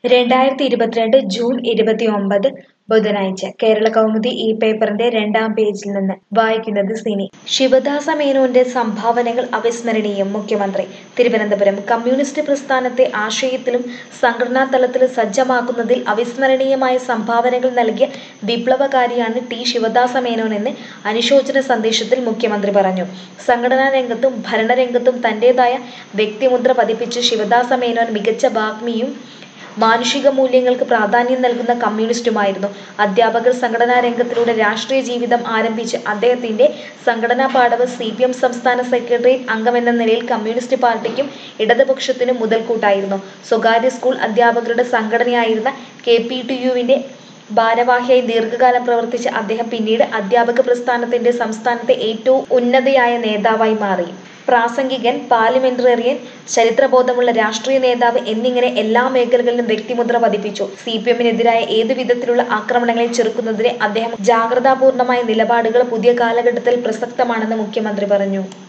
രണ്ടായിരത്തി ഇരുപത്തിരണ്ട് ജൂൺ ഇരുപത്തിയൊമ്പത് ബുധനാഴ്ച കേരള കൗമുദി ഈ പേപ്പറിന്റെ രണ്ടാം പേജിൽ നിന്ന് വായിക്കുന്നത് സിനി ശിവദാസ മേനോന്റെ സംഭാവനകൾ അവിസ്മരണീയം മുഖ്യമന്ത്രി തിരുവനന്തപുരം കമ്മ്യൂണിസ്റ്റ് പ്രസ്ഥാനത്തെ ആശയത്തിലും സംഘടനാ തലത്തിലും സജ്ജമാക്കുന്നതിൽ അവിസ്മരണീയമായ സംഭാവനകൾ നൽകിയ വിപ്ലവകാരിയാണ് ടി ശിവദാസ മേനോൻ എന്ന് അനുശോചന സന്ദേശത്തിൽ മുഖ്യമന്ത്രി പറഞ്ഞു സംഘടനാ രംഗത്തും ഭരണരംഗത്തും തന്റേതായ വ്യക്തിമുദ്ര പതിപ്പിച്ച് ശിവദാസ മേനോൻ മികച്ച വാഗ്മിയും മാനുഷിക മൂല്യങ്ങൾക്ക് പ്രാധാന്യം നൽകുന്ന കമ്മ്യൂണിസ്റ്റുമായിരുന്നു അധ്യാപകർ സംഘടനാ രംഗത്തിലൂടെ രാഷ്ട്രീയ ജീവിതം ആരംഭിച്ച അദ്ദേഹത്തിന്റെ സംഘടനാ പാടവ് സി പി എം സംസ്ഥാന സെക്രട്ടേറിയറ്റ് അംഗമെന്ന നിലയിൽ കമ്മ്യൂണിസ്റ്റ് പാർട്ടിക്കും ഇടതുപക്ഷത്തിനും മുതൽക്കൂട്ടായിരുന്നു സ്വകാര്യ സ്കൂൾ അധ്യാപകരുടെ സംഘടനയായിരുന്ന കെ പി ടി യുവിന്റെ ഭാരവാഹിയായി ദീർഘകാലം പ്രവർത്തിച്ച അദ്ദേഹം പിന്നീട് അധ്യാപക പ്രസ്ഥാനത്തിന്റെ സംസ്ഥാനത്തെ ഏറ്റവും ഉന്നതയായ നേതാവായി മാറി പ്രാസംഗികൻ പാർലമെന്റേറിയൻ ചരിത്രബോധമുള്ള രാഷ്ട്രീയ നേതാവ് എന്നിങ്ങനെ എല്ലാ മേഖലകളിലും വ്യക്തിമുദ്ര പതിപ്പിച്ചു സി പി എമ്മിനെതിരായ ഏതു വിധത്തിലുള്ള ആക്രമണങ്ങളെ ചെറുക്കുന്നതിന് അദ്ദേഹം ജാഗ്രതാപൂർണമായ നിലപാടുകൾ പുതിയ കാലഘട്ടത്തിൽ പ്രസക്തമാണെന്ന് മുഖ്യമന്ത്രി പറഞ്ഞു